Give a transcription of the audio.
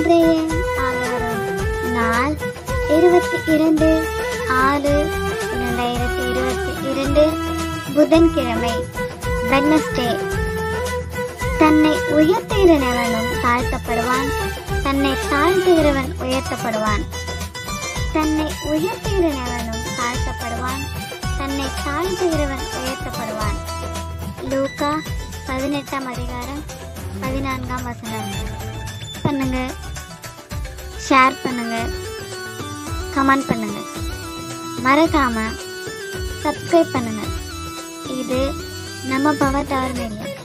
இன்றைய ஆதாரம் நாள் இருபத்தி இரண்டு ஆறு இரண்டாயிரத்தி இருபத்தி இரண்டு புதன்கிழமை வெட்னஸ்டே தன்னை உயர்த்துகிறவனும் தாழ்த்தப்படுவான் தன்னை தாழ்த்துகிறவன் உயர்த்தப்படுவான் தன்னை உயர்த்துகிறவனும் தாழ்த்தப்படுவான் தன்னை தாழ்த்துகிறவன் உயர்த்தப்படுவான் லூக்கா பதினெட்டாம் அதிகாரம் பதினான்காம் வசனம் பண்ணுங்க ஷேர் பண்ணுங்க கமெண்ட் பண்ணுங்க மறக்காம சப்ஸ்கிரைப் பண்ணுங்க இது நம்ம பவர் டவர் மீடியா